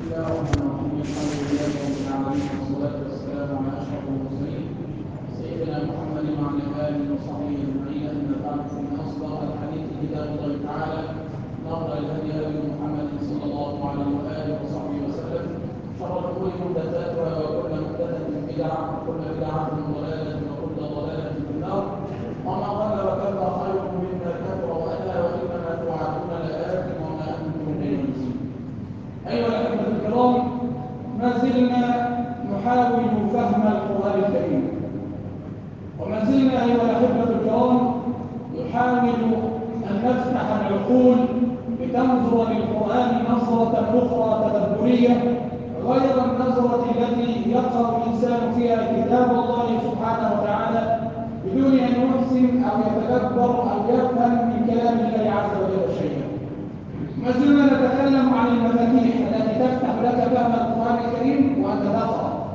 الله الرحمن الرحيم الحمد لله رب العالمين والصلاة والسلام على أشرف المرسلين سيدنا محمد وعلى آله وصحبه أجمعين أما بعد فإن أصدق الحديث كتاب الله تعالى نقل الهدي هدي محمد صلى الله عليه وآله وصحبه وسلم شر الأمور محدثاتها وكل محدثة بدعة وكل بدعة ضلالة وكل ضلالة في النار وما قل وكثر خير مما كثر وأتى وإنما توعدون لآت وما أنتم بمعجزين أيها الأحبة الكرام ما زلنا نحاول فهم القرآن الكريم وما زلنا أيها الأحبة الكرام نحاول أن نفتح العقول لتنظر للقرآن نظرة أخرى تدبرية غير النظرة التي يقرأ الإنسان فيها كتاب الله سبحانه وتعالى بدون أن يحسن أو يتدبر أو يفهم من كلام الله عز وجل شيئا ما زلنا نتكلم عن المفاتيح التي تفتح لك فهم القرآن الكريم وأنت تقرأ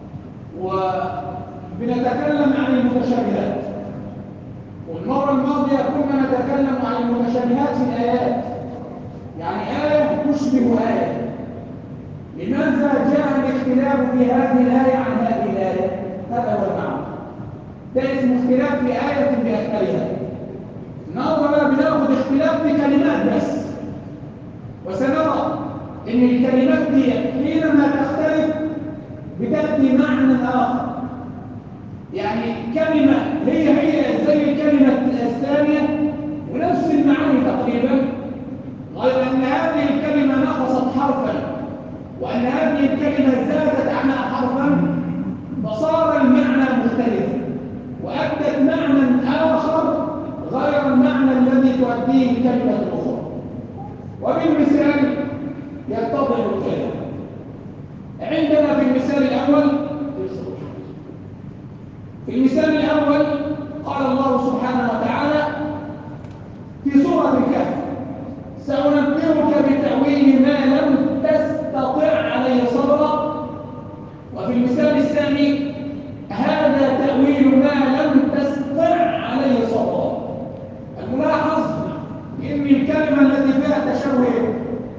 وبنتكلم عن المتشابهات والمرة الماضية كنا نتكلم عن المتشابهات في الآيات يعني آية تشبه آية لماذا جاء الاختلاف في هذه الآية عن هذه الآية؟ هذا هو المعنى ده اسمه اختلاف في آية بأكثرها النهارده بناخد اختلاف في كلمات بس وسنرى ان الكلمات دي حينما تختلف بتأتي معنى آخر يعني كلمة هي هي زي الكلمة الثانية ونفس المعاني تقريبا غير أن هذه الكلمة نقصت حرفا وأن هذه الكلمة زادت عنها حرفا فصار المعنى مختلفا وأدت معنى آخر غير المعنى الذي تؤديه الكلمة الأخرى وبالمثال يتضح الكلام عندنا في المثال الأول في المثال الأول قال الله سبحانه وتعالى في سورة الكهف سأنبئك بتأويل ما لم تستطع عليه صبرا وفي المثال الثاني هذا تأويل ما لم تستطع عليه صبرا الملاحظ إن الكلمة التي فيها تشوه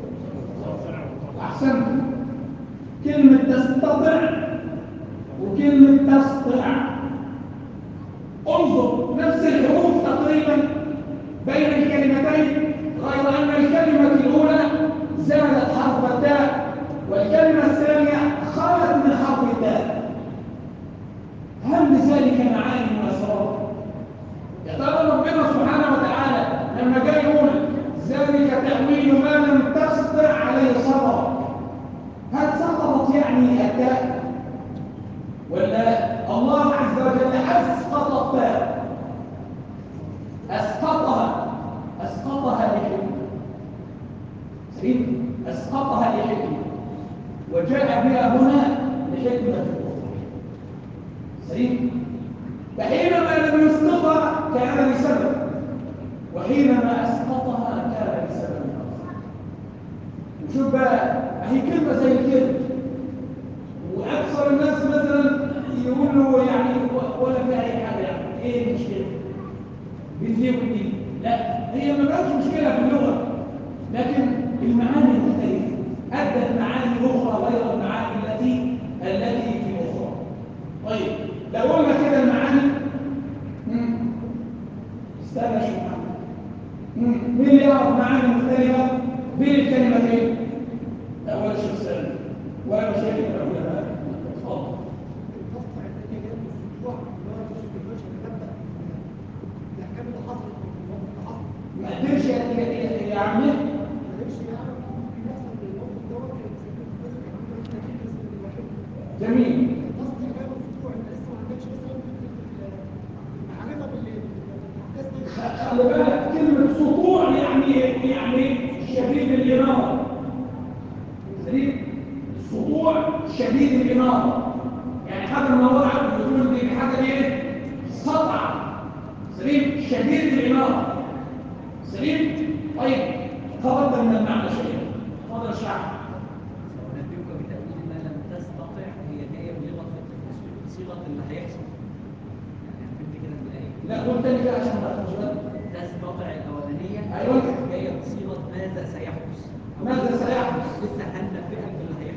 أحسنت كلمة تستطع وكلمة تستطع انظر نفس الحروف تقريبا بين الكلمتين غير أن الكلمة الأولى زادت حرف التاء والكلمة الثانية خلت من حرف التاء هل لذلك معاني وأسرار؟ يا ترى ربنا سبحانه وتعالى لما جاء يقول ذلك تأويل ما لم تستطع عليه صبرا هل سقطت يعني التاء ولا الله عز وجل أسقط التاء أسقطها أسقطها لحكمة سليم أسقطها لحكمة وجاء بها هنا لحكمة أخرى سليم فحينما لم يسقطها كان لسبب وحينما أسقطها كان لسبب آخر وشوف بقى هي كلمة زي كده وأكثر الناس مثلا يقول له يعني ولا في أي حاجة يعني إيه المشكلة؟ باللي ودي لا هي ما بقتش مشكلة في اللغة لكن المعاني مختلفة أدت معاني أخرى غير المعاني التي التي في أخرى طيب لو قلنا كده المعاني استنى شو مين اللي يعرف معاني مختلفة بين الكلمتين؟ أول شيء سأل ولا مشاكل العلماء اتفضل ما قدرش يعمل جميل خلي بالك كلمة سطوع يعني يعني شديد الإنارة سليم السطوع شديد الإنارة يعني حاجة الموضوع بتقول دي حاجة ايه؟ سطع سليم شديد الإنارة سليم طيب تفضل من المعنى شيئا تفضل اشرح ونبئك بتأويل ما لم تستطع هي جاية بلغة صيغة اللي هيحصل يعني فهمت كده في الآية لا قول تاني كده عشان ما تاخدش بالك تستطع الأولانية أيوة. جاية بصيغة ماذا سيحدث ماذا سيحدث لسه هنبئك باللي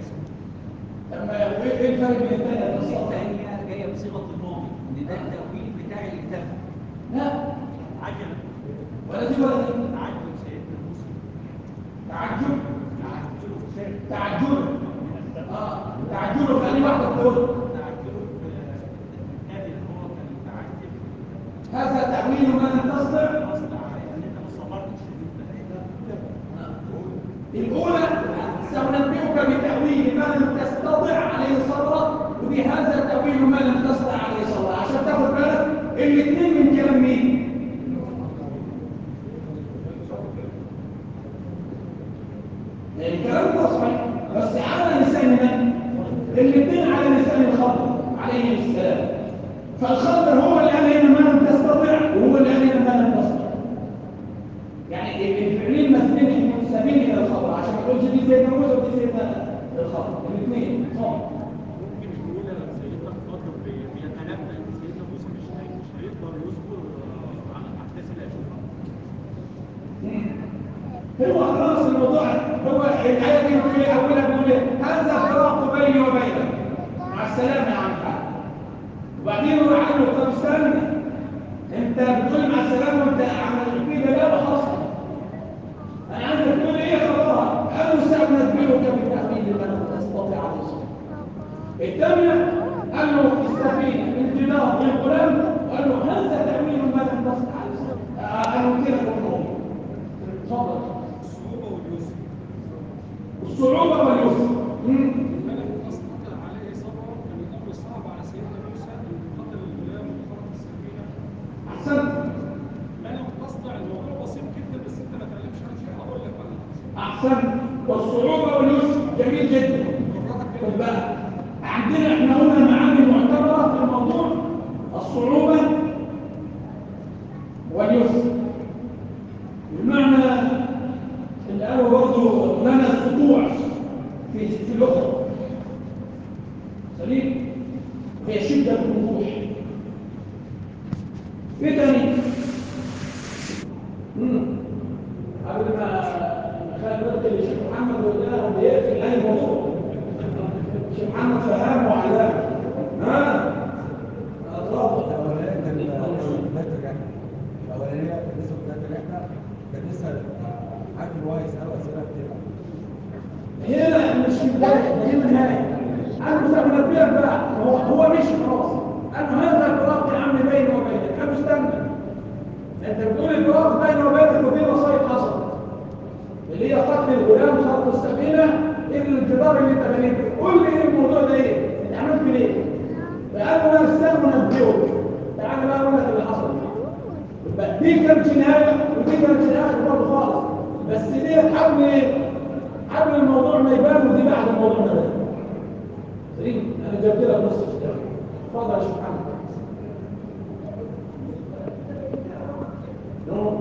ايه الفرق بين الثانيه اللي والصفر؟ الثانية جاية بصيغة الماضي إن ده التأويل بتاع اللي تم لا عجل ولا دي ولا دي عجل سيدنا موسى تعجب عجل تعجب اه تعجب خلي واحده تقول تعجل النبي اللي هو كان متعجب هذا تأويل ما لم تصدر أصنع يعني أنت ما صبرتش الأولى سأنبئك بتأويل ما لم تستطع عليه صبرا وبهذا تأويل ما لم تستطع عليه صبرا عشان تاخد بالك الاثنين من كلام مين؟ الكلام ده صحيح بس على لسان من؟ الاثنين على لسان الخضر عليه السلام فالخضر هو اللي قال هنا ما لم تستطع وهو اللي قال هنا ما لم تستطع يعني الفعلين مثلين منسبين الى الخبر عشان ما تقولش دي سيدنا موسى ودي سيدنا الخبر الاثنين صح ممكن نقول لما سيدنا الخضر بي- بيتنبأ ان سيدنا موسى مش هي- مش هيقدر يصبر آه، على الاحداث اللي هيشوفها هو خلاص الموضوع هو الايه دي بتقول ايه اولها بتقول ايه هذا فراق بيني وبينك مع السلامه يا عم الحاج وبعدين هو قال له طب استنى انت بتقول مع السلامه وانت عمل كده لا ما حصل انا عايزك تقول ايه خبرها قال له سأنبئك بالتأويل ما لم تستطع عليه الصبر الثانية قال له في السفينة انجلاط للغلام وقال له هذا تأويل ما لم تستطع عليه الصبر آه، قالوا كده كلهم اتفضل الصعوبة واليسر الصعوبة واليسر مم. ما لم تستطع عليه صبرا كان الامر صعب على سيدنا موسى ان قتل الغلام وخرق السفينه أحسنت ما لم تستطع الموضوع بسيط جدا بس انت ما تعلمش عن شيء هقول لك بقى أحسنت والصعوبة واليسر جميل جدا خد بالك عندنا احنا قلنا معاني معتبرة في الموضوع الصعوبة واليسر بمعنى الأول برضه لنا السطوع في في الأخرى سليم هي شدة الوضوح ايه تاني؟ مم. قبل ما خالد بدر الشيخ محمد وده بيقفل اي موضوع الشيخ محمد فهمه وعلمه ها اطلاق الاولانيه كان بدايه الرحله الاولانيه كان لسه بدايه الرحله كان لسه عارف ان هو يساله اسئله كتير هنا مش بدايه دي النهايه انا مش هنبيك بقى هو هو مش خلاص انا هذا الفراق يا عم بيني وبينك انا مستنى انت بتقول الفراق بيني وبينك وفي مصايب حصلت اللي هي قتل الغلام خط السفينه ايه الانتظار اللي انت بنيته قول لي ايه الموضوع ده ايه انت عملت ليه فقالوا انا استنى نبهك تعالى بقى اقول لك اللي حصل يبقى دي كانت نهايه ودي كانت اخر برضه خالص بس دي قبل ايه قبل الموضوع ما يبان ودي بعد الموضوع ما يبان سليم انا جبت لك نص الكتاب اتفضل يا شيخ محمد نعم.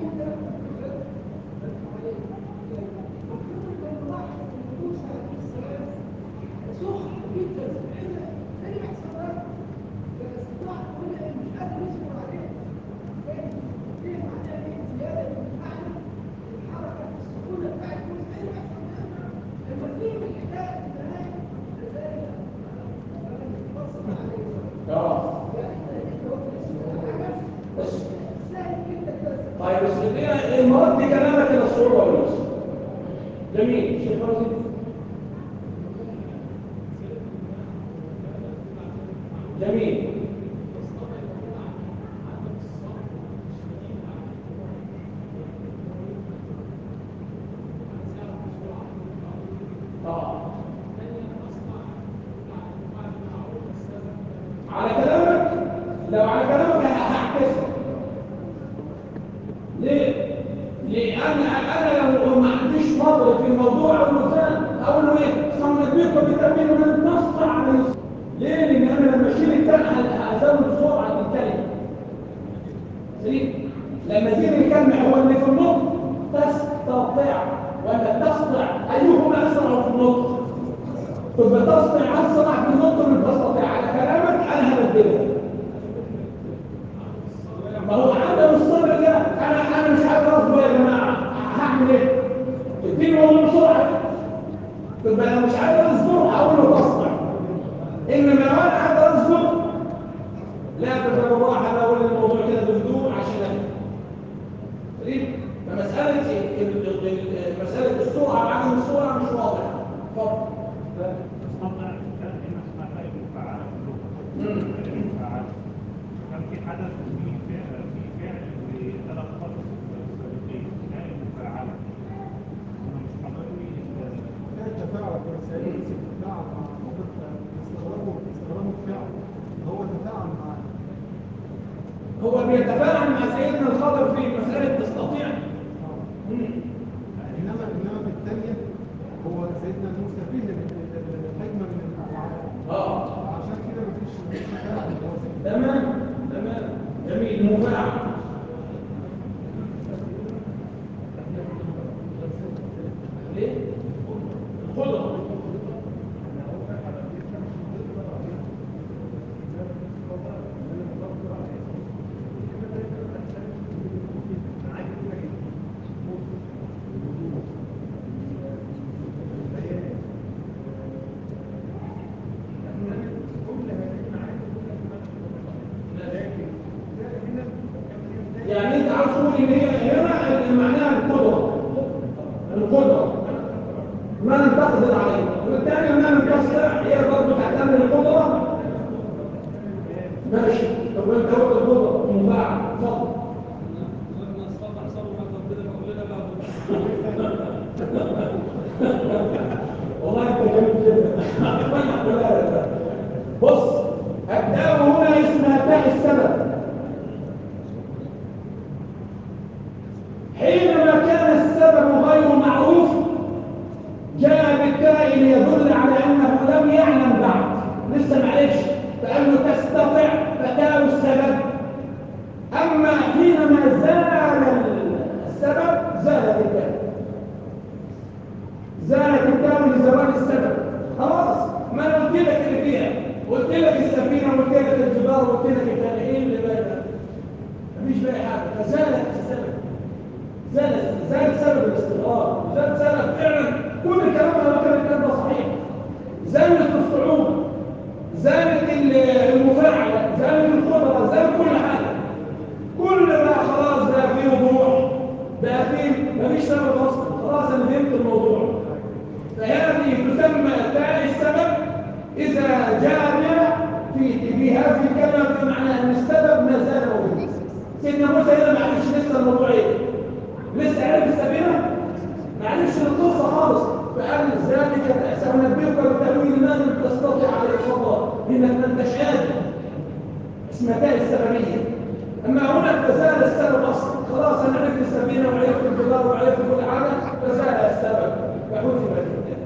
اه بس طيب بس خلينا المرات دي كلامك الى الصعوبه واليسر جميل شيخ رازي جميل اه على كلامك لو على كلامك هعكسك ليه؟ لأن أنا لو ما عنديش فضل في الموضوع أو مثال أقول له إيه؟ صنبيك بتأمين من نص على ليه؟ لأن أنا لما أشيل الكلمة هزود سرعة الكلمة سليم؟ لما تيجي الكلمة هو اللي في النطق تستطيع ولا تستطيع أيهما أسرع في النطق؟ تبقى تستطيع أسرع في النطق من تستطيع على كلامك أنا هبدلك ما هو عدم الصبر ده انا انا مش عارف اصبر يا جماعه هعمل ايه؟ اديني والله بسرعه تبقى انا مش عارف اصبر هقول له تصبر فمساله ال- ال- ال- مساله السرعه عدم السرعه مش واضحه اتفضل تستطيع كلمة اسمها المفاعلة في اللغة. مم. المفاعلة. كان في حدث في فعل في فعل لثلاث خطط سابقين كان المفاعلة. أنا مش حاضرني ال- كانت تفاعل بس هي بس تفاعل مع موقفها استغربوا استغربوا الفعل هو تفاعل مع هو بيتفاعل مع سيدنا الخضر في مساله تستطيع مم. انما انما في الثانيه هو سيدنا موسى فيه ال- ال- ال- الحكمه من المفاعله اه عشان كده مفيش مفيش تفاعل هو سيدنا تمام تمام جميل مفاعل ليه؟ القدرة يعني انت عاوز تقول ان هي هنا اللي معناها القدرة القدرة ما لم تقدر عليه والثانية ما لم تستطع هي برضه تعتمد القدرة ماشي طب وانت قلت القدرة مفاعل اتفضل لما استطع صبر ربنا بقول لنا بقى والله انت جميل جدا بص التاء هنا اسمها تاء السبب حينما كان السبب غير معروف جاء بالتاء ليدل على انه لم يعلم بعد لسه معلش فانه تستطع فتاء السبب اما حينما زال السبب زالت التاء زالت التاء لزوال السبب خلاص ما انا قلت لك اللي فيها قلت لك السفينه وقلت لك الجبال وقلت لك التابعين اللي بقى مفيش باقي حاجه فزالت السبب زالت زال سبب الاستقرار زال سبب فعلا كل الكلام اللي كان الكلام ده صحيح زالت الصعوبه زالت المفاعله زالت القدره زالت كل حاجه كل ما خلاص بقى فيه وضوح بقى فيه مفيش سبب اصلا خلاص انا فهمت الموضوع فهذه تسمى تاء السبب اذا جاء في في هذه الكلمه بمعنى ان السبب ما زال موجود سيدنا موسى هنا ما عرفش لسه الموضوع ايه لسه عرف السفينه ما عرفش القصه خالص فقال ذلك سأنبئك بتأويل ما لم تستطع عليه الصبر انك ما انتش قادر اسمها تاء السببيه اما هنا فزال السبب اصلا خلاص انا عرفت السفينه وعرفت الجدار وعرفت كل حاجه فزال السبب فحذفت التاء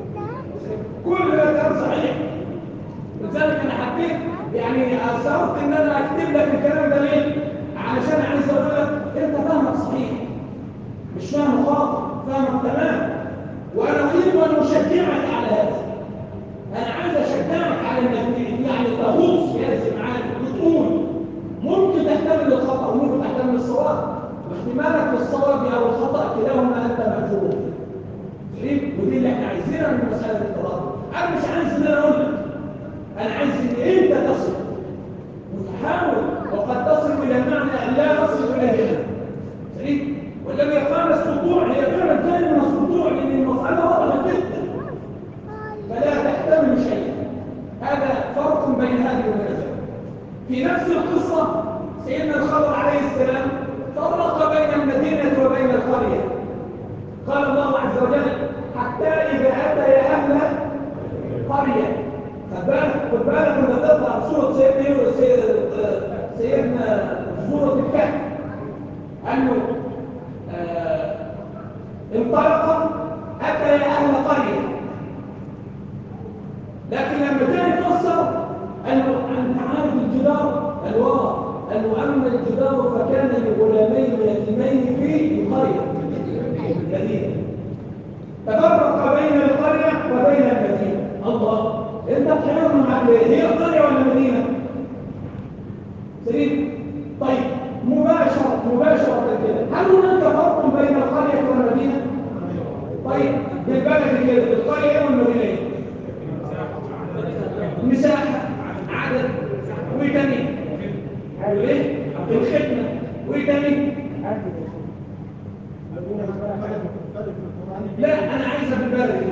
كل ده كان صحيح لذلك انا حبيت يعني اصرت ان انا اكتب لك الكلام ده ليه علشان عايز اقول لك انت فاهمك صحيح مش فاهم خاطئ فاهمك تمام وانا اريد ان اشجعك على هذا انا عايز اشجعك على انك يعني تغوص في هذه المعاني وتقول ممكن تحتمل الخطا وممكن تحتمل الصواب واحتمالك للصواب او الخطا كلاهما انت مأجور صحيح ودي اللي احنا عايزينها من مساله التراضي انا مش عايز ان انا اقول لك انا عايز ان انت تصل وتحاول وقد تصل الى معنى ان لا تصل الى هنا صحيح والذي قام السطوع هي فعلا كان من السطوع لان المساله واضحه جدا فلا تحتمل شيئا هذا فرق بين هذه والمنازل في نفس القصه سيدنا الخضر عليه السلام فرق بين المدينه وبين القريه قال الله عز وجل حتى إذا أتى أهل قرية خد بالك خد بالك لما تطلع سورة سيدنا يونس سيدنا سورة الكهف أنه آه انطلق أتى أهل قرية لكن لما جاء يفسر أنه أنت عارف الجدار الورى أنه أما الجدار فكان لغلامين يتيمين في قرية المدينة تفرق بين القرية وبين المدينة الله انت تحيرنا معك هي القرية ولا المدينة سليم طيب مباشرة مباشرة كده هل هناك فرق بين القرية والمدينة طيب بالبلد كده القرية والمدينة مساحة عدد وتاني ايه الخدمة وتاني لا انا عايزها في البلد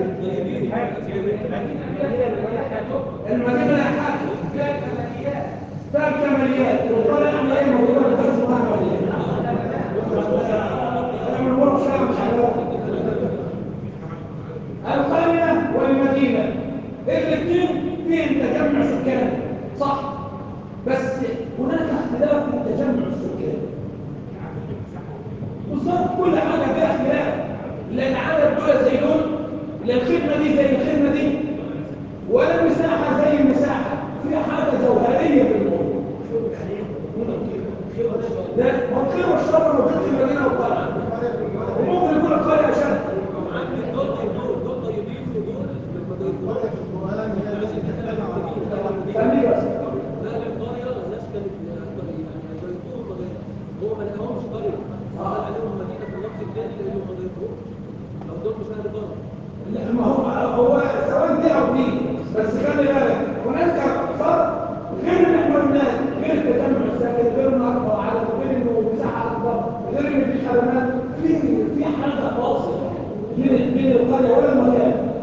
المدينه لا حاجه فيها كماليات فيها كماليات وقال احنا ايه موضوع الدرس مع كماليات انا من ورا شويه مش عارف القريه والمدينه الاثنين فيهم تجمع سكاني صح بس هناك اختلاف في تجمع السكان بالظبط كل حاجه فيها اختلاف لا العدد دول زي دول لا الخدمه دي زي الخدمه دي ولا المساحه زي المساحه في حاجه جوهريه في الموضوع ده ما الخير والشر موجود في المدينه والقريه وممكن يكون القريه اشد خليه بس لا، ما هو هو سواء دي او دي بس خلي بالك هناك فرق غير ان احنا الناس غير التجمع الساكن غير انه اكبر عدد غير انه مساحه اكبر غير ان في خدمات في في حاجه فاصله بين بين القريه ولا المكان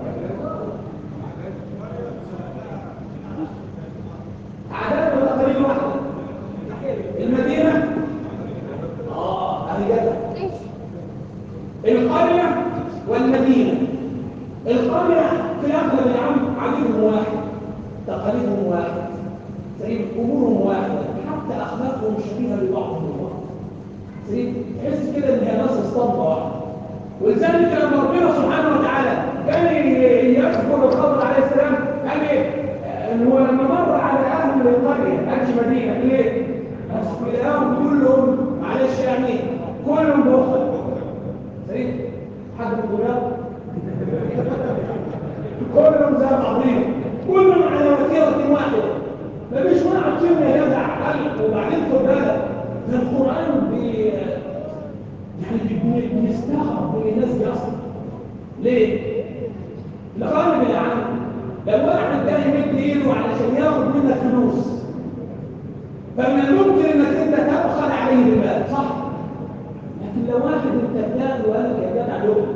عدد وتقريبا واحده المدينه اه اهي جت القرية والمدينة القرية في الأغلب يا عم عددهم واحد تقاليدهم واحد سليم أمورهم واحدة حتى أخلاقهم شبيهة لبعضهم البعض سليم تحس كده إن هي ناس اسطمبة واحدة ولذلك لما ربنا سبحانه وتعالى كان يذكر الخضر عليه السلام قال ايه؟ ان هو لما مر على اهل القريه قالش مدينه ليه؟ بس لقاهم كلهم معلش يعني كلهم بخل سيد حد من الغلاب كلهم زي بعضهم كلهم على وتيره واحده مفيش واحد فيهم يا جدع قال وبعدين خد بالك ده القران بي يعني بي- بنستغرب من الناس دي اصلا ليه؟ الغالب يا عم لو واحد ده يمد ايده علشان ياخد منك فلوس فمن الممكن انك انت تبخل عليه بالمال صح؟ لكن لو واحد انت بتاخده وقال لك يا جدع له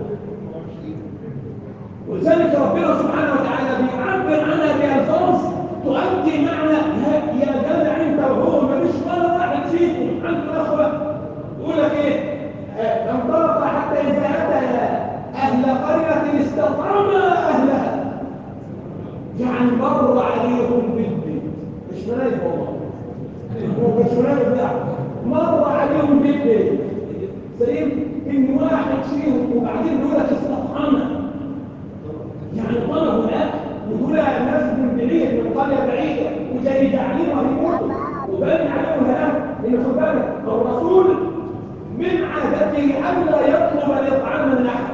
ولذلك ربنا سبحانه وتعالى بيعبر عنها بألفاظ تؤدي معنى يا- يا جدع انت وهو مفيش ولا واحد فيكم عنده اخوه يقول لك ايه؟ آه، انطلق حتى اذا اتى اهل قريه استطعما اهلها يعني مر عليهم بالبيت مش ملايك والله هو مش ملايك لا مر عليهم بالبيت سليم ان واحد فيهم وبعدين يقول لك استطعمنا يعني طلبوا الاكل ودول ناس من بعيد من قريه بعيده وجاي تعليمها يموتوا وبان عليهم الان ان خد بالك الرسول من عادته الا يطلب الاطعام من احد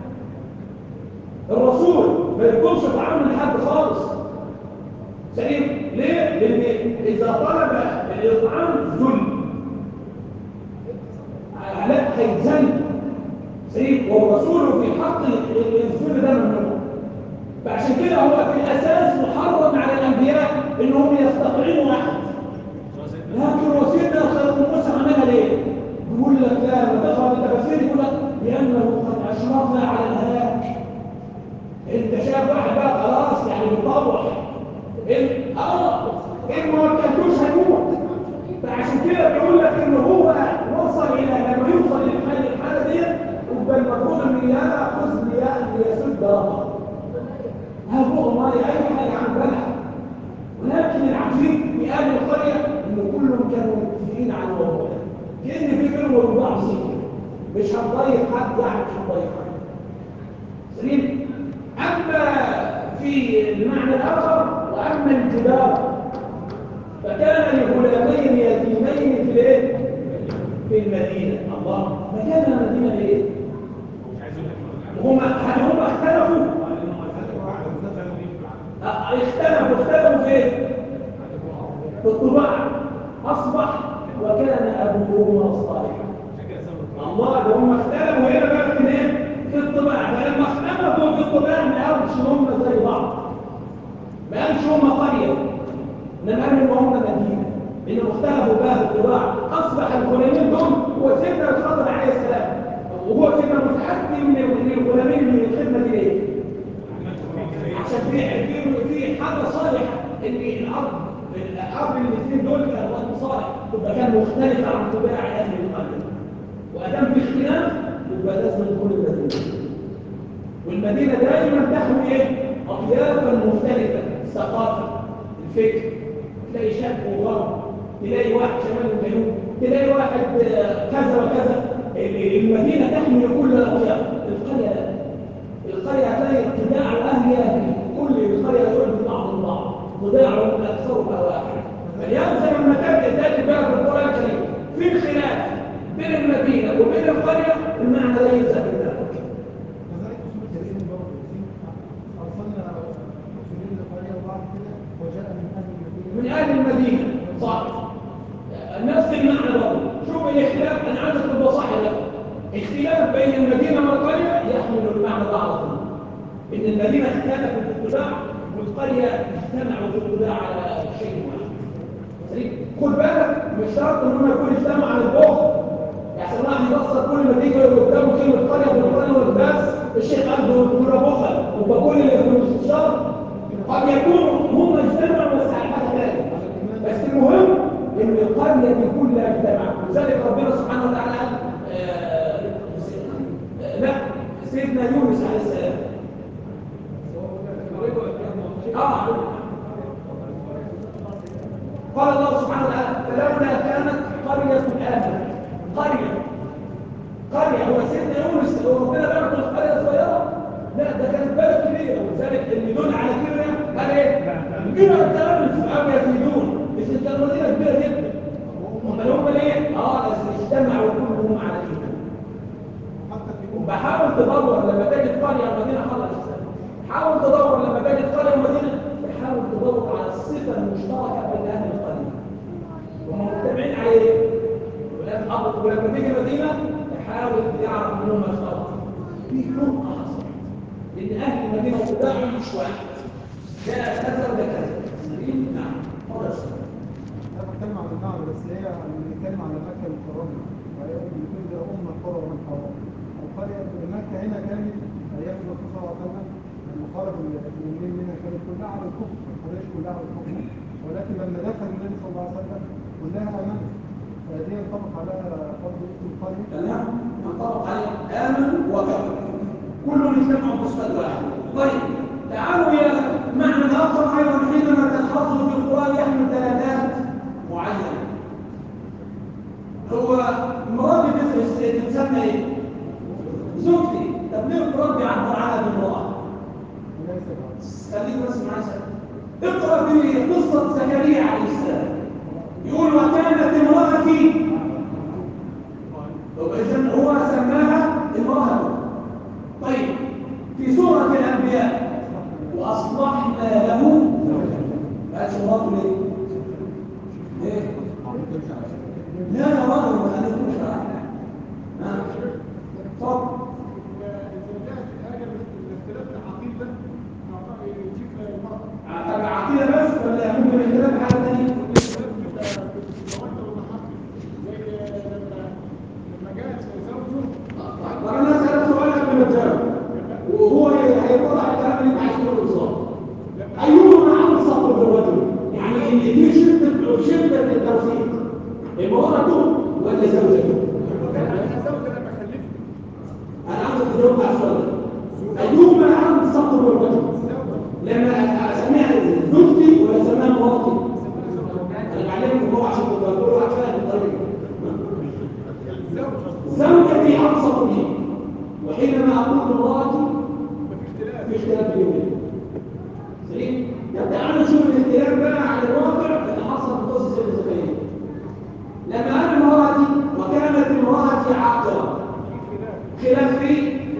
الرسول ما يطلبش طعام من حد خالص سليم ليه؟ لان اذا طلب الاطعام ذل لا هيتذل سليم والرسول في حق الذل ده ممنوع فعشان كده هو في الاساس محرم على الانبياء انهم يستطيعوا احد لكن وسيدنا موسى عملها ليه؟ يقول لك لا ما دخل التفاسير يقول لك لانه قد اشرفنا على الهلاك انت شايف واحد بقى خلاص يعني بيطوح ال- اه ان ما كلتوش هيموت فعشان كده بيقول لك ان هو وصل الى لما يوصل للحاله الحاله دي يبقى المفروض ان ياخذ مياه ليسد رمى هذا ما اي حاجه عن بلح ولكن العجيب في اهل القريه ان كلهم كانوا متفقين على الموضوع ده كان في بينهم وبين بعض سكه مش هنضيف حد يعني مش هنضيف حد سليم اما في المعنى الاخر واما الجدار فكان لغلامين يتيمين في الايه في المدينه الله مكان المدينه ايه هما هل هم اختلفوا أه، اختلفوا اختلفوا في ايه في الطباع اصبح وكان ابوهما صالحا الله ده هم اختلفوا هنا بقى في ايه في الطباع فلما اختلفوا في الطباع ما قالش هم زي بعض ما قالش هم قريه انما قالوا ان هم مدينه لانهم اختلفوا بقى في الطباع اصبح الغلامين دول هو سيدنا الخضر عليه السلام حاجه صالحه ان الارض الارض الاثنين دول كانوا وقت صالح يبقى كان مختلف عن طباع اهل القريه وادام في اختلاف يبقى لازم تكون المدينه والمدينه دائما تحوي ايه؟ اطيافا مختلفه الثقافه الفكر تلاقي شرق وغرب تلاقي واحد شمال وجنوب تلاقي واحد آه، كذا وكذا المدينه تحمل كل الاطياف القريه لا القرية هتلاقي ابتداع أهلها كل القرية دول بعض البعض ابتداعهم أكثرها واحد فاليوم زي ما كانت تأتي بقى في القرآن الكريم في خلاف بين المدينة وبين القرية المعنى ليس كذلك كذلك أصول التأثير برضه أرسلنا مسؤولين للقرية وبعد كده وجاء من أهل المدينة من أهل المدينة صح نفس المعنى برضه شوف الاختلاف أنا عايزك تبقى صح لك اختلاف بين المدينة والقرية يحمل المعنى ده على طول إن المدينة اختلفت في الاتباع والقرية اجتمعوا في الاتباع على شيء واحد سليم؟ خد بالك مش شرط ان هم يكونوا اجتمعوا على البغض يعني واحد يبصر كل ما تيجي قدامه كلمة قرية في القرآن والباس الشيخ عنده كورة بخل وبقول اللي في المستشار قد يكونوا هم اجتمعوا بس على حاجة ثانية بس المهم ان القرية كلها اجتمعت لذلك ربنا سبحانه وتعالى قال آه، آه، لا سيدنا يونس عليه السلام اه قال الله سبحانه وتعالى فلولا كانت قرية آمنة قرية قرية هو سيدنا يونس لو ربنا بعت القرية صغيرة لا ده كانت بلد كبيرة ولذلك اللي يدل على كده قال ايه؟ كده الكلام في أبي يزيدون بس كانت مدينة كبيرة جدا هم هم ليه؟ اه بس اجتمعوا كلهم على كده حتى في وبحاول تدور لما تجد قرية ومدينة خلاص حاول تدور لما تجد قرية ومدينة تحاول تدور على الصفة المشتركة بين أهل القرية وهم مجتمعين على ايه؟ ولما أبط ولما تيجي مدينة تحاول تعرف منهم الخلق في نقطة حصلت لأن أهل المدينة وطباعهم مش واحد ده كذا وده كذا سليم؟ نعم خلاص أنا بتكلم عن المعنى بس هي بنتكلم على مكة المكرمة وهي بتكون زي أم القرى ومن حوالي القرية مكة هنا كانت أيام الرسول صلى الله عليه وسلم لما خرج المؤمنين منها كانت كلها على الكفر القريش كلها على الكفر ولكن لما دخل النبي صلى الله عليه وسلم كلها آمنت فدي ينطبق عليها برضه اسم القرية تمام ينطبق عليه آمن وكفر كلهم يجتمعوا بصفة واحدة طيب تعالوا يا معنى آخر أيضا حينما تلحظوا في القرآن يحمل دلالات معينة هو مراد مثل تسمى ايه؟ زوجتي طب ليه القرآن بيعبر عنها بالمرأة؟ وليس بعد خليك بس معايا سنة. اقرأ في قصة زكريا عليه السلام يقول وكانت امرأتي إذن هو سماها امرأة طيب في سورة الأنبياء وأصلحنا له قالش مراته ليه؟ ليه؟ لا يا راجل ما خليكوش ها طب طب عقيدة بس ولا ممكن اختلاف حاجة تانية؟ طب انا اسالك سؤال قبل ما تجاوب وهو هيطلع الكلام اللي انت عايز تقوله بالظبط ايهما انصف بالرجل يعني اللي دي شده شده التوثيق امراته ولا زوجته انا عاوزك تجاوب على السؤال ده ايهما انصف بالرجل لما اسميها زوجتي ولا اسميها مراتي انا بعلمكم هو عشان تبقى كل واحد فاهم الطريقه زوجتي أبسط لي وحينما أقول امرأتي في اختلاف بينهم سليم؟ طب تعالوا نشوف الاختلاف بقى على الواقع اللي حصل في قصة ابن زكريا لما قال امرأتي وكانت امرأتي عاقرة خلاف في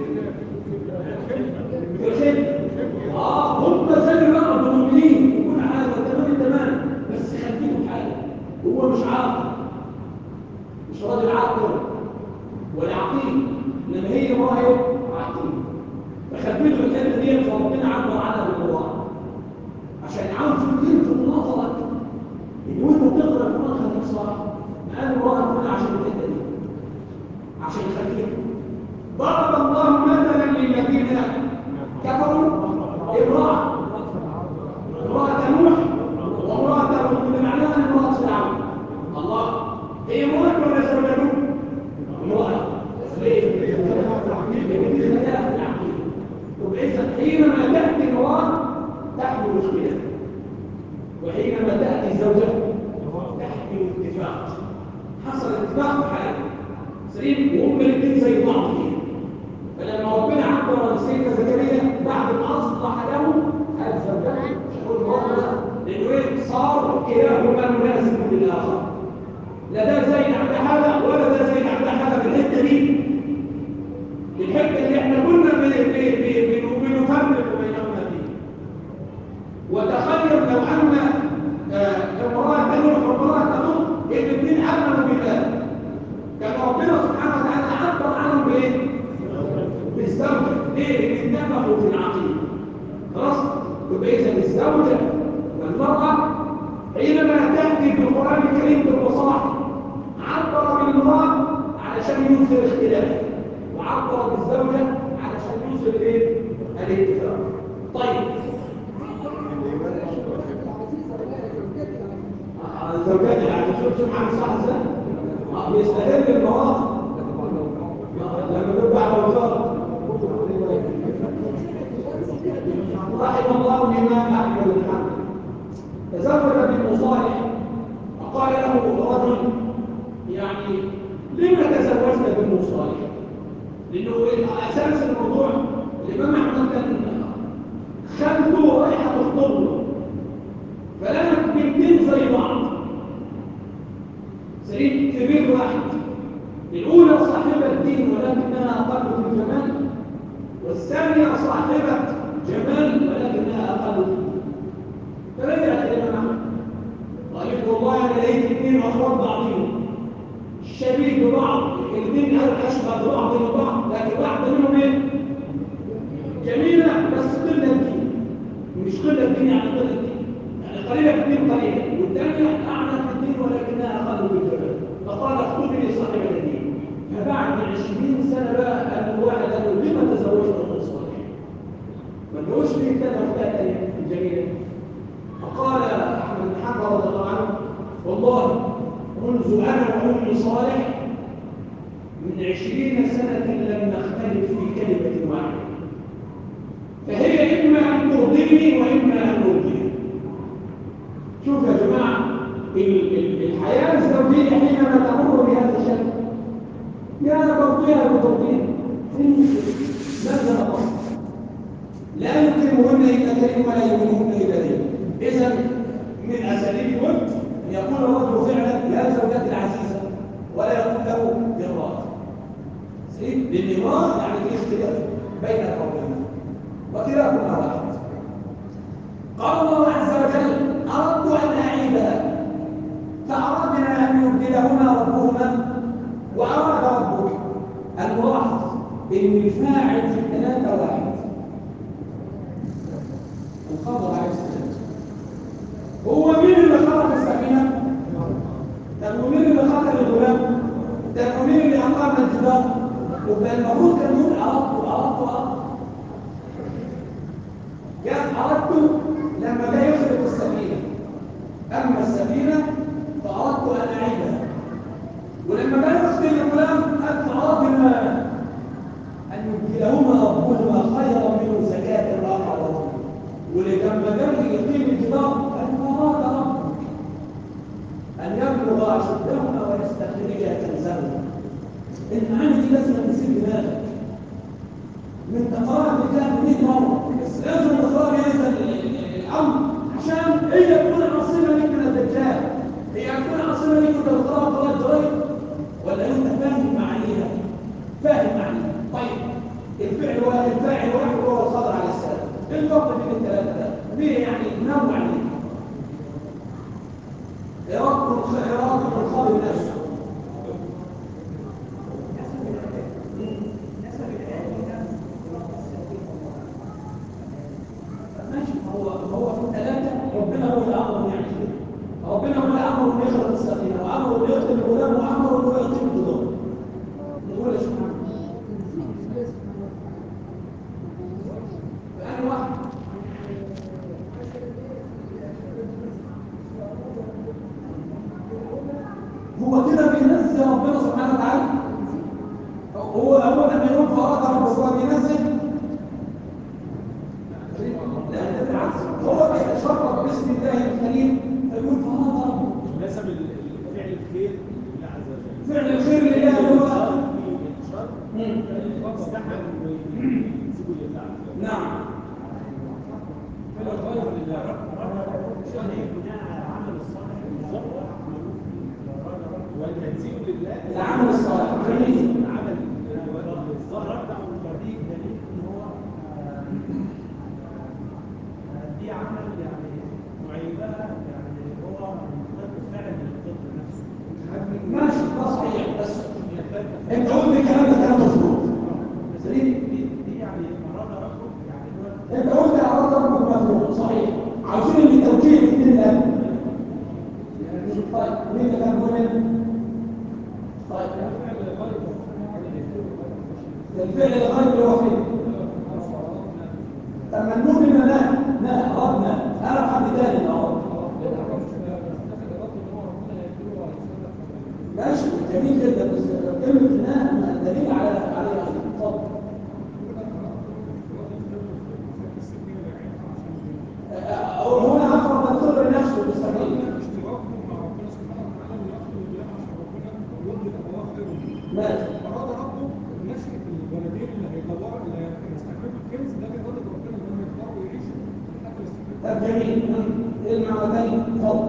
في الخلف اه هم زي بقى المؤمنين يكون حاجة تمام تمام بس خلفيهم حاجة هو مش عاقل مش راجل عاقل ولا عقيم انما هي امراه ايه عقيم فخبيته الكلمه دي فربنا عبر عنها بالقران عشان عاوز يدين في المناظره ان وانت بتقرا القران خليك صح قال امراه تكون عشان الحته دي عشان يخليك ضرب الله مثلا للذين كفروا امراه امراه المرأة تحمل مشكلة وحينما تأتي زوجة تحمل اتفاق حصل اتفاق في حالة سليم وهم الاثنين زي بعض فيه فلما ربنا عبر سيدنا زكريا بعد ما اصلح له الزوجات مش هقول مرة لانه ايه صار كلاهما مناسب للاخر لا ده زي عند هذا ولا ده زي عند هذا في الحته دي الحته اللي احنا كنا بن- بن- بن- بنفرق بينهما فيه وتخيل لو ان آه، امراه تنوح وامراه تنوح الاثنين امنوا بالله كان ربنا سبحانه وتعالى عبر عنهم بايه؟ بالزوجه ليه؟ لان اتفقوا في العقيده خلاص؟ يبقى اذا الزوجه والمراه حينما تاتي في القران الكريم بالمصالح عبر بالمراه علشان ينزل اختلاف وعبر بالزوجه علشان ينزل ايه؟ الاتفاق طيب آه، الزوجات يعني شوف شوف عامل صح ازاي؟ آه، بيستغل المواقف لما تبقى على وزارة رحم الله الإمام أحمد بن حنبل تزوج بالمصالح فقال له رجل يعني لما تزوجت بالمصالح؟ لأنه أساس الموضوع الإمام أحمد كان خالته رايحة تخطب له فلما بنتين زي بعض سليم كبير واحد الأولى صاحبة دين ولكنها أقل في الجمال والثانية صاحبة جمال ولكنها أقل في الدين فرجع الإمام أحمد قال والله أنا لقيت اثنين أخوات بعضهم شبيه ببعض الاثنين أشبه ببعض ببعض لكن واحدة منهم إيه؟ جميلة بس قلة الدين مش قلة الدين يعني قلة الدين يعني قليلة في الدين قليلة والثانية أعلى في الدين ولكنها أقل في الجمال فقال اخطبني صاحب الدين فبعد عشرين سنة بقى قال الواحد قال له لما تزوجت من صالح؟ ما تقولش ليه كده وكده الجميلة فقال أحمد بن حنبل رضي الله عنه والله منذ أنا وأمي صالح من عشرين سنة لم نختلف في كلمة واحدة فهي إما أن ترضيني وإما أن أرضيها شوف يا جماعة ال- ال- الحياة الزوجية حينما تمر بهذا الشكل يا ترضيها بترضيها ماذا نقص لا يكرمهن إلا كريم ولا يؤمنهن إلا دين إذا من أساليب الود أن يقول الرجل فعلا يا زوجتي العزيزة ولا يقول له بالراء سيد للنظام يعني في اختلاف بين قولين وكلاهما واحد قال الله عز وجل أردت أن أعيبها فأردنا أن يبدلهما ربهما وأراد ربك أن نلاحظ إن الفاعل في الثلاثة واحد الخضر عليه السلام هو مين اللي خلق السفينة؟ طب ومين اللي خلق الغلام؟ طب ومين اللي أقام الجبال؟ يبقى المفروض كان يقول أردت أردت أردت جاء أردت لما جاء يخلق السفينة أما السفينة فأردت أن أعيدها ولما جاء يخلق الغلام قال فأردنا أن يبدلهما ربهما خيرا منه زكاة وأقرب ولما جاء يقيم الجدار قال فأراد ربك أن يبلغ أشدهما ويستخرجا كنزهما المعاني دي لازم تسيب دماغك من تقرأ الكتاب 100 مرة بس لازم تقرأ هذا الأمر عشان هي تكون عاصمة لك من الدجال هي تكون عاصمة لك من القراءة قراءة جريد ولا أنت فاهم معانيها فاهم معانيها طيب الفعل واحد الفاعل واحد وهو الخضر على السلام ايه الفرق بين الثلاثة ده؟ ليه يعني نوع ليه؟ إرادة الخ- إرادة الخاضر نفسه ماشي هو هو في الثلاثة ربنا هو اللي أمر يعني كده ربنا هو اللي أمر إنه يخلق السفينة وأمر إنه يقتل الغلام وأمر إنه يقتل الجدار نقول يا شيخ فأنا واحد هو كده بينزل ربنا سبحانه وتعالى هو هو لما يقول فأراد ربك هو بينزل الكريم فيقول فهذا ربك نسب الفعل الخير لله عز وجل فعل الخير لله هو الشر مم. استحى ويسيبوا لله عز وجل نعم والتنزيل لله العمل الصالح جميل العمل الظاهر دي دليل ان هو آه، آه، دي عمل يعني معيبها يعني هو مختلف فعلا من الطب نفسه ماشي ده صحيح بس انت قلت الكلام ده كلام مظبوط بس دي دي دي يعني اراد ربه يعني هو انت قلت اعراض ربك مظبوط صحيح عاوزين ان التوجيه الاثنين الان طيب مين اللي كان بيقول طيب الفعل الغيب اللي هو فين لما المؤمن لا لا اردنا انا حد تاني اه ماشي جميل جدا بس كلمه لا دليل على على اتفضل هو هنا عفوا الدكتور نفسه بالصحيح ماشي أراد ربه نشأة الولدين اللي هيطوروا اللي هيستخدموا الكنز ده بإرادة ربنا إن هم يكبروا ويعيشوا لحد ما يستخدموا طب جميل ايه المعنى تاني اتفضل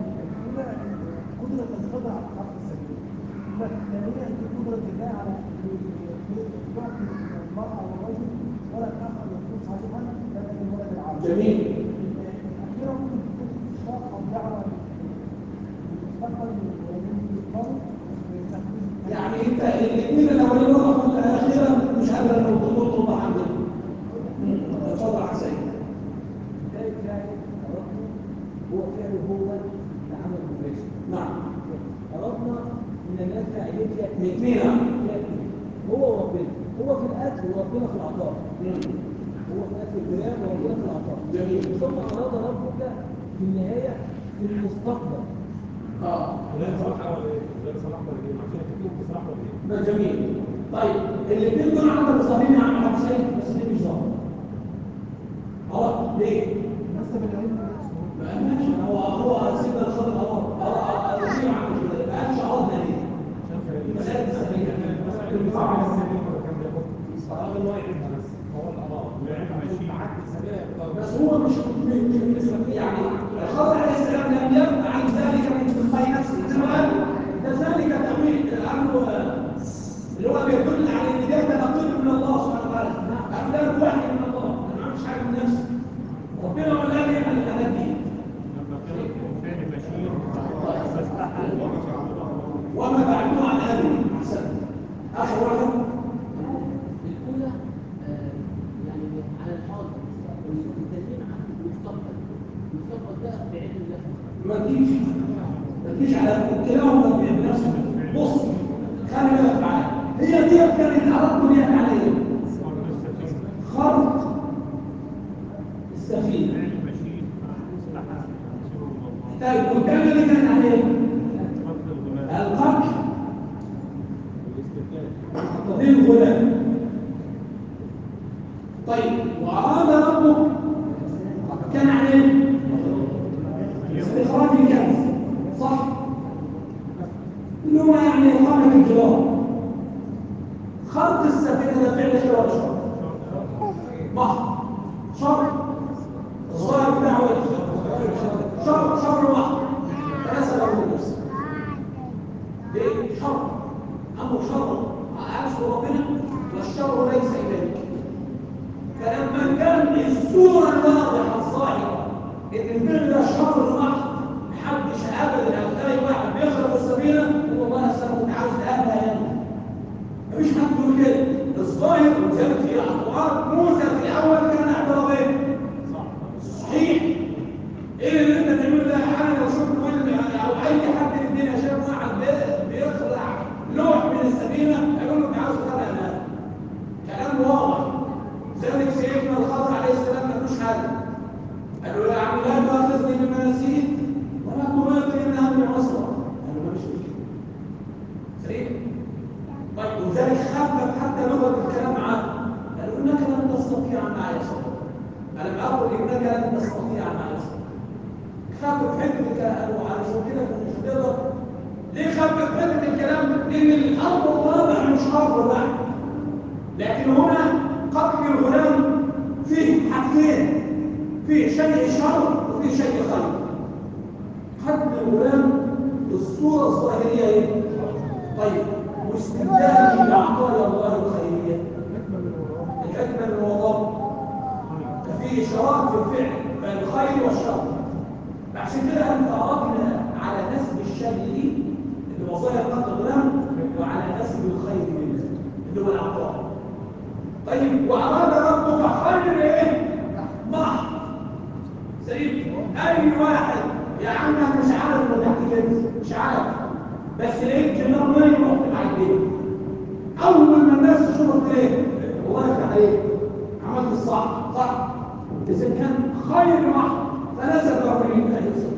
قدرة الخضع على حق السبيل ثانيا في قدرة الله على يعطي المرأة والرجل ولد آخر يكون صالحا لكن الولد العالم جميل الأخيرة ممكن تكون إشراق أو دعوة للمستقبل والولدين يكبروا ويستخدموا يعني انت الاثنين الاولين والأخ- الاخيره مش قادر لو توضح عندنا مم. اتفضل حسين ذلك فعل أردنا هو فعله هو العمل المباشر نعم أردنا من الناس فاعلين فيها الاثنين فيها اثنين. هو وربنا هو في الأكل وربنا في العطاء مم. هو في الأكل الكلام وربنا في العطاء جميل. ثم أراد ربك في النهاية في المستقبل اه لا صلاح ولا ايه؟ لا صلاح ولا ايه؟ عشان تكون بصلاح ولا ايه؟ ده جميل طيب الاثنين دول عملوا ظاهرين يا عم حسين بس دي مش ظاهر اه ليه؟ نسب العلم نفسه ما قالش هو هو سيدنا الخضر هو هو الوزير عمل كده ما قالش عرضنا ليه؟ مسألة السبيل بس هو مش مش- مش- يعني الخضر عليه السلام لم يمنع عن ذلك من تلقاء نفسه انما قال ده ذلك تأويل الامر اللي هو بيدل على ان ده تنقل من الله سبحانه وتعالى افلام وحي من الله انا ما عملتش حاجه من نفسي ربنا هو اللي قال يعمل الحاجات دي وما بعدنا عن هذه احسن اخر واحد الأولى آه، يعني على الحاضر والتانيين عن المستقبل المستقبل ده بعلم الله ما تجيش ما تجيش على كلاهما بنفسه بص خلي بالك معايا هي دي كانت عرضت ليها على ايه؟ خرق السفينه طيب والكلمه اللي كانت عليه القتل تضيل الغلام طيب واراد ربه كان عليه استخراج الكنز صح اللي هو يعني إقامة الجوار خلق السفينة ده فعل خير ولا شر؟ بحر شر الظاهر بتاعه ايه؟ شر شر بحر أنا سبب نفسي ليه؟ شر أمر شر عاشوا ربنا والشر ليس إليك فلما كان الصورة الواضحة الظاهرة إن الفعل ده شر محض محدش أبدا أو تلاقي واحد بيخرب السفينة يقول والله السنة كنت عاوز أهلها يعني مفيش حد يقول كده الظاهر وزي في القرآن موسى في الأول كان اعتراض إيه؟ صحيح ايه اللي انت تعمله ده انا لو شفت ولد او اي حد في الدنيا شاف واحد بي- بيخلع لوح من السفينه هيقول له انت عاوز تخلع ده كلام واضح ذلك سيدنا الخضر عليه السلام ما قالوش حاجه قال له يا عم لا تؤاخذني بما نسيت ولا تؤاخذني ان امري عسرا قال له ماليش فيه سليم طيب وذلك خفف حتى لغه الكلام معاه قال له انك لن تستطيع معي قالوا علشان كده مش هتقدر ليه خفف حته الكلام لان الامر واضح مش امر واحد لكن هنا قتل الغلام فيه حاجتين فيه شيء شر وفيه شيء خير قتل الغلام الصوره الظاهريه ايه طيب واستبداله بعطايا الله الخيريه الحكمه من وراء ففيه اشراك في الفعل بين الخير والشر عشان كده انت اردنا على نسب الشر دي اللي هو ظاهر قتل الغلام وعلى نسب الخير منه اللي هو العطاء طيب واراد ربك خير ايه محض سيد اي واحد يا عم انا مش عارف ولا كده مش عارف بس لقيت جنان ما يروح العيدين اول ما الناس تشوفك ايه والله يفتح عليك عملت الصح صح اذا كان خير محض فنزل ربنا يوسف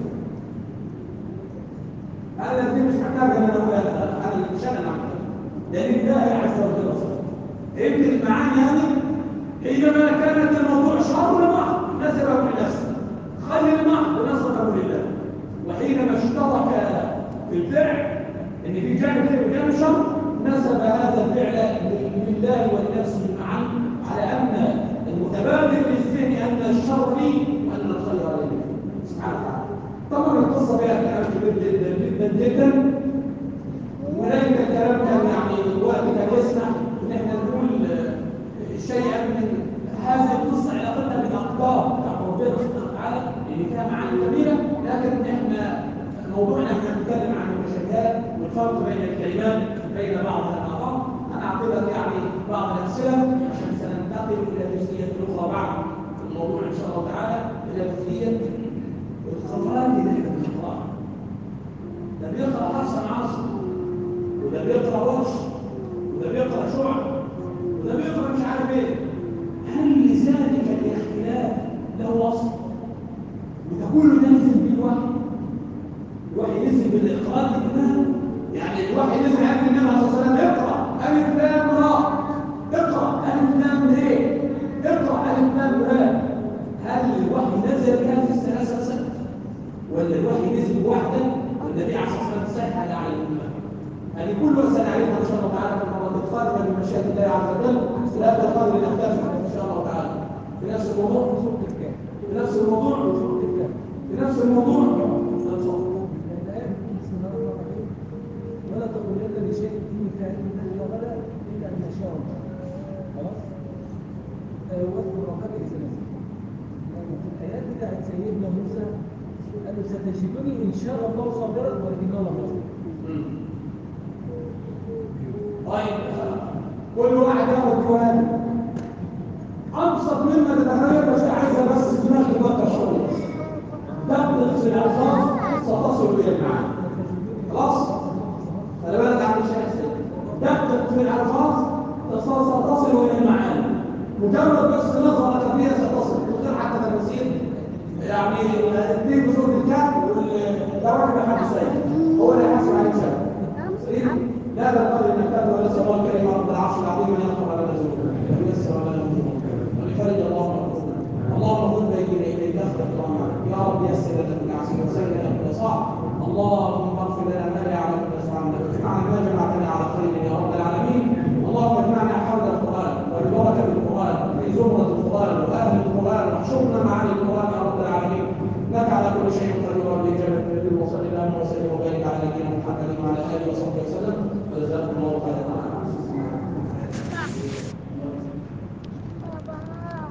انا دي مش محتاج ان انا اقول انا مش انا اللي عملت لان الله عز وجل وصف فهمت المعاني هذه حينما كانت الموضوع شر محض نزله لنفسه خير محض نزله لله وحينما اشترك في الفعل ان في جانب خير وجانب شر نسب هذا الفعل لله ولنفسه معا على ان المتبادل للذهن ان الشر لي وان الخير لي سبحانه وتعالى طبعا القصه فيها كلام كبير جدا جدا جدا ولكن الكلام كان يعني الوقت كان يسمح ان احنا نقول شيئا من هذه القصه علاقتها بالاقدار بتاع ربنا سبحانه وتعالى اللي فيها معاني كبيره لكن احنا موضوعنا احنا بنتكلم عن المشاهدات والفرق بين الكلمات بين بعضها الاخر انا اعطيك يعني بعض الامثله عشان سننتقل الى جزئيه اخرى بعد الموضوع ان شاء الله تعالى الى جزئيه القرآن اللي احنا بنقراه ده بيقرا حفص عن عاصم وده بيقرا ورش وده بيقرا شعب وده بيقرا مش عارف ايه هل لذلك الاختلاف له وصف وده كله نزل بالوحي الوحي نزل بالاقرار كده يعني الوحي نزل عند النبي عليه الصلاه والسلام اقرا الف لام را اقرا الف لام ايه اقرا الف لام را هل الوحي نزل بهذه الثلاثه سنه ولا الوحي نزل واحدا والنبي عليه الصلاه والسلام سهل على الامه هذه كلها سنعرفها ان شاء الله تعالى في المرات القادمه بمشيئه الله عز وجل لا تقدر نختلف ان شاء الله تعالى في نفس الموضوع في نفس الموضوع في نفس الموضوع ولا تقولن لشيء فيه فاعل الا غدا الا ان شاء الله خلاص واذكر ربك اذا نسيت في الايات بتاعت سيدنا موسى قال له ستجدني ان شاء الله صابرا ولكن الله مصبر طيب كل واحد ياخد جواب ابسط مما تتخيل بس عايزه بس دماغ تفكر شويه دقق في الالفاظ ستصل الى المعنى خلاص خلي بالك عن الشيء دقق في الالفاظ ستصل الى المعاني مجرد بس نظرك فيها ستصل من غير حتى تفسير يعني اثنين بصوت الكهف والدواء لحد سيد هو اللي يحاسب عليك شيء لا تقدر ان كان ولا سواء كلمه رب العرش العظيم ان يغفر لنا ذنوبنا وييسر لنا امورنا ولفرج اللهم امورنا اللهم خذ بايدينا اليك اخذ يا رب يسر لنا كل عسير وسهل لنا كل صعب اللهم اغفر لنا ما لا يعلم الا سبحانك اجمعنا ما جمعتنا على خير يا رب العالمين اللهم اجمعنا حول القران وببركه القران في زمره القران واهل القران واحشرنا مع القران يا رب العالمين لك على كل شيء قدير وبجنة وصلى الله وسلم وبارك على نبينا محمد وعلى اله وصحبه وسلم وجزاكم الله خيرا